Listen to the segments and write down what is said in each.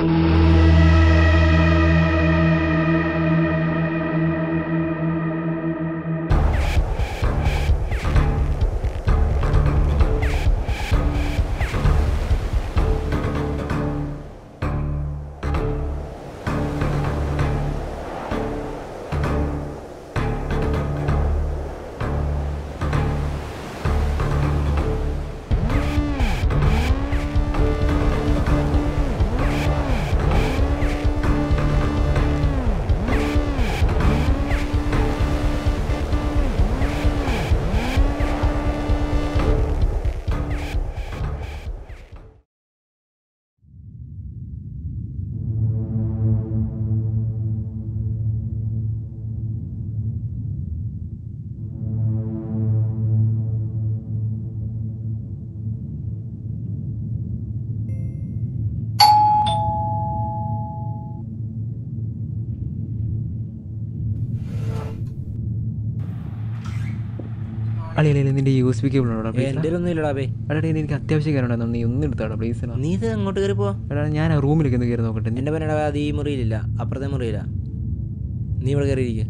അളിയല്ലേ നിന്റെ U S B cable ഉണ്ടോ എൻ്റെ ഒന്നും ഇല്ലടാ ബേ എടാ ഡേ, എനിക്ക് അത്യാവശ്യം കയറണ്ടായിരുന്നു നീ ഒന്ന് എടുത്താടാ പ്ലീസ് നീ ഇത് അങ്ങോട്ട് കയറി പോ എടാ ഞാൻ ആ റൂമിലേക്ക് ഒന്ന് കയറി നോക്കട്ടെ എൻ്റെ പനടാ അത് ഈ മുറിയിലില്ല അപ്പുറത്തെ മുറിയില്ല നീ ഇവിടെ കയറിയിരിക്കുക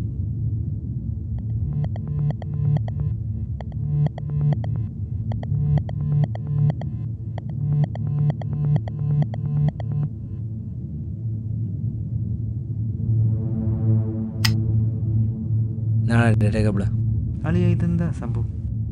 നാളെ ഡേറ്റ കബിള അളിയ ഇതെന്താ സംഭവം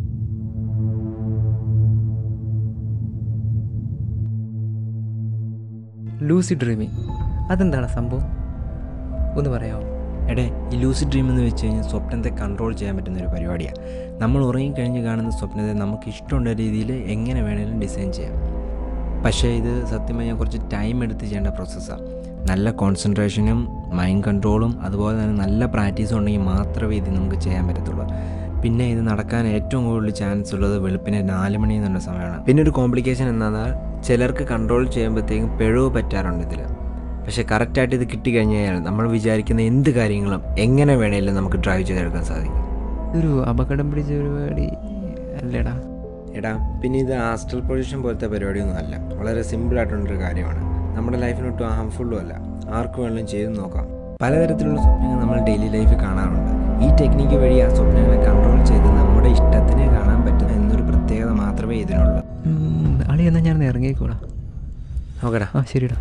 ലൂസി ഡ്രീമിങ് അതെന്താണ് സംഭവം ഒന്ന് പറയാമോ എടേ ഈ ലൂസി ഡ്രീം എന്ന് വെച്ച് കഴിഞ്ഞാൽ സ്വപ്നത്തെ കൺട്രോൾ ചെയ്യാൻ പറ്റുന്ന ഒരു പരിപാടിയാണ് നമ്മൾ ഉറങ്ങിക്കഴിഞ്ഞ് കാണുന്ന സ്വപ്നത്തെ നമുക്ക് ഇഷ്ടമുള്ള രീതിയിൽ എങ്ങനെ വേണേലും ഡിസൈൻ ചെയ്യാം പക്ഷേ ഇത് സത്യം പറഞ്ഞാൽ കുറച്ച് ടൈം എടുത്ത് ചെയ്യേണ്ട പ്രോസസ്സാണ് നല്ല കോൺസെൻട്രേഷനും മൈൻഡ് കൺട്രോളും അതുപോലെ തന്നെ നല്ല പ്രാക്ടീസും ഉണ്ടെങ്കിൽ മാത്രമേ ഇത് നമുക്ക് ചെയ്യാൻ പറ്റത്തുള്ളൂ പിന്നെ ഇത് നടക്കാൻ ഏറ്റവും കൂടുതൽ ചാൻസ് ഉള്ളത് വെളുപ്പിന് നാല് മണി എന്നുള്ള സമയമാണ് പിന്നെ ഒരു കോംപ്ലിക്കേഷൻ എന്നാൽ ചിലർക്ക് കൺട്രോൾ ചെയ്യുമ്പോഴത്തേക്കും പിഴവ് പറ്റാറുണ്ട് ഇതിൽ പക്ഷേ കറക്റ്റായിട്ട് ഇത് കിട്ടിക്കഴിഞ്ഞാൽ നമ്മൾ വിചാരിക്കുന്ന എന്ത് കാര്യങ്ങളും എങ്ങനെ വേണേലും നമുക്ക് ഡ്രൈവ് ചെയ്തെടുക്കാൻ സാധിക്കും ഇതൊരു അപകടം പിടിച്ച പരിപാടി അല്ലേടാ എടാ പിന്നെ ഇത് ആസ്ട്രൽ പൊസിഷൻ പോലത്തെ പരിപാടിയൊന്നും അല്ല വളരെ സിമ്പിൾ ആയിട്ടുള്ളൊരു കാര്യമാണ് നമ്മുടെ ലൈഫിനൊട്ടും ഹാംഫുള്ളും അല്ല ആർക്ക് വേണമെങ്കിലും ചെയ്ത് നോക്കാം പലതരത്തിലുള്ള സ്വപ്നങ്ങൾ നമ്മൾ ഡെയിലി ലൈഫിൽ കാണാറുണ്ട് ഈ ടെക്നിക്ക് വഴി ആ സ്വപ്നങ്ങളെ കൺട്രോൾ ചെയ്ത് നമ്മുടെ ഇഷ്ടത്തിന് കാണാൻ പറ്റുന്ന എന്നൊരു പ്രത്യേകത മാത്രമേ ഇതിനുള്ളൂ ഉം, അളി എന്നാ ഞാൻ ഇറങ്ങിയേക്കൂടാ നോക്കടാ ആ ശരിടാ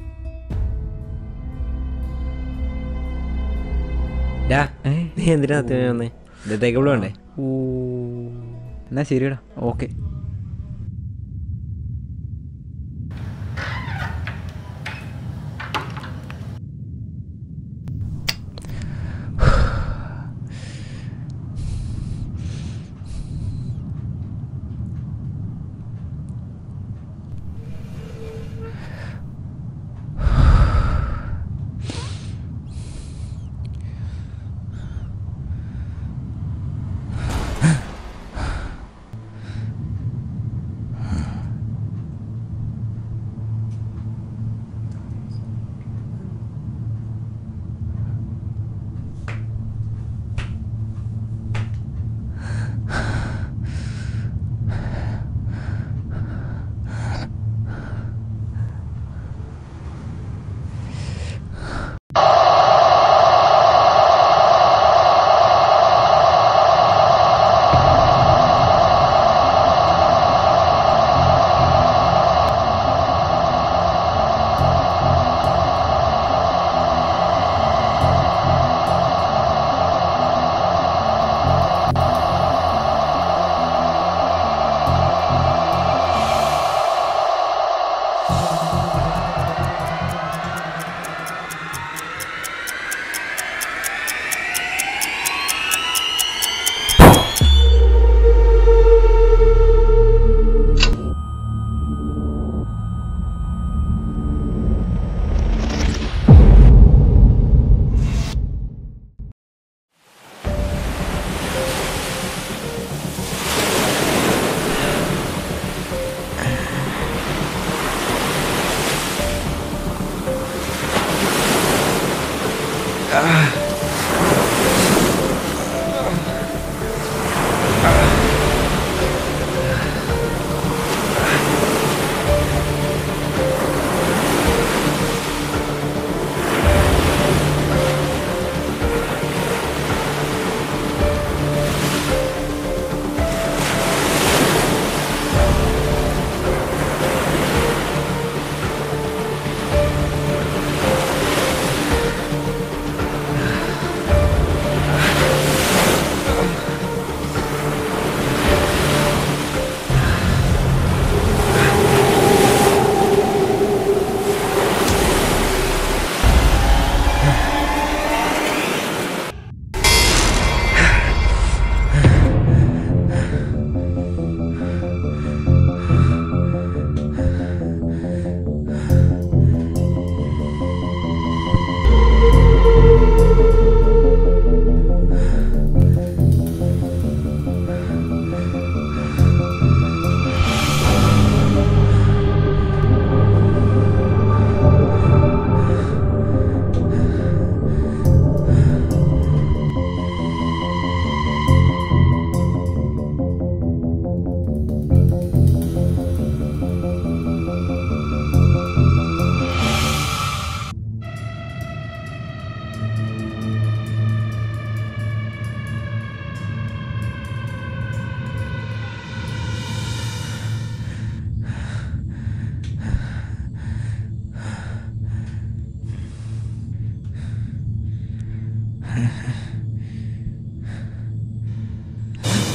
ഡാ ഏ നീ എന്തിനാ അത്യാവശ്യം വന്നേ ഇതേക്ക് ഇവിടെ വേണ്ടേ ഓ എന്നാ ശരിടാ ഓക്കെ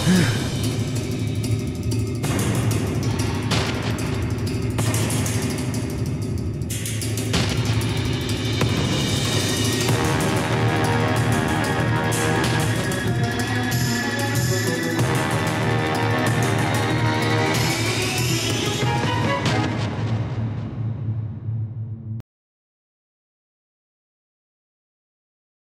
ആ